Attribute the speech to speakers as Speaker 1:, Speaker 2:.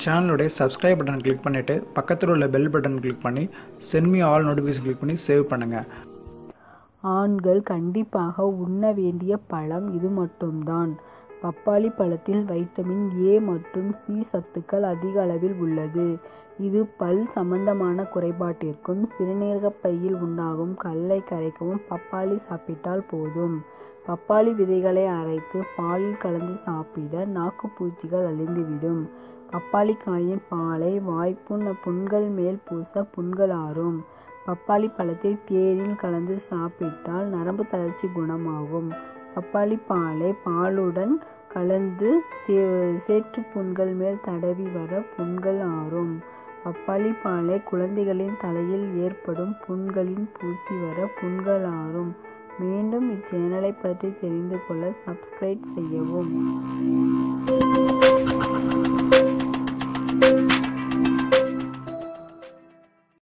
Speaker 1: சேனலுடைய subscribe button click பண்ணிவிட்டு பக்கத்தில் உள்ள பெல் பட்டன் கிளிக் பண்ணி சென்மி ஆல் நோட்டிஃபிகேஷன் கிளிக் பண்ணி சேவ் பண்ணுங்கள்
Speaker 2: ஆண்கள் கண்டிப்பாக உண்ண வேண்டிய பழம் இது மட்டும்தான் பப்பாளி பழத்தில் வைட்டமின் ஏ மற்றும் சி சத்துக்கள் அதிக அளவில் உள்ளது இது பல் சம்பந்தமான குறைபாட்டிற்கும் சிறுநீரகப் பையில் உண்டாகும் கல்லை கரைக்கவும் பப்பாளி சாப்பிட்டால் போதும் பப்பாளி விதைகளை அரைத்து பாலில் கலந்து சாப்பிட நாக்குப்பூச்சிகள் அழிந்துவிடும் பப்பாளி காயின் பாலை வாய்ப்புண் புண்கள் மேல் பூச புண்கள் ஆறும் பப்பாளி பழத்தை தேனில் கலந்து சாப்பிட்டால் நரம்பு தளர்ச்சி குணமாகும் பப்பாளி பாலை பாலுடன் கலந்து சே சேற்று புண்கள் மேல் தடவி வர புண்கள் ஆறும் பப்பாளி பாலை குழந்தைகளின் தலையில் ஏற்படும் புண்களின் பூசி வர புண்கள் ஆறும் மீண்டும் இச்சேனலை பற்றி தெரிந்து கொள்ள சப்ஸ்கிரைப் செய்யவும்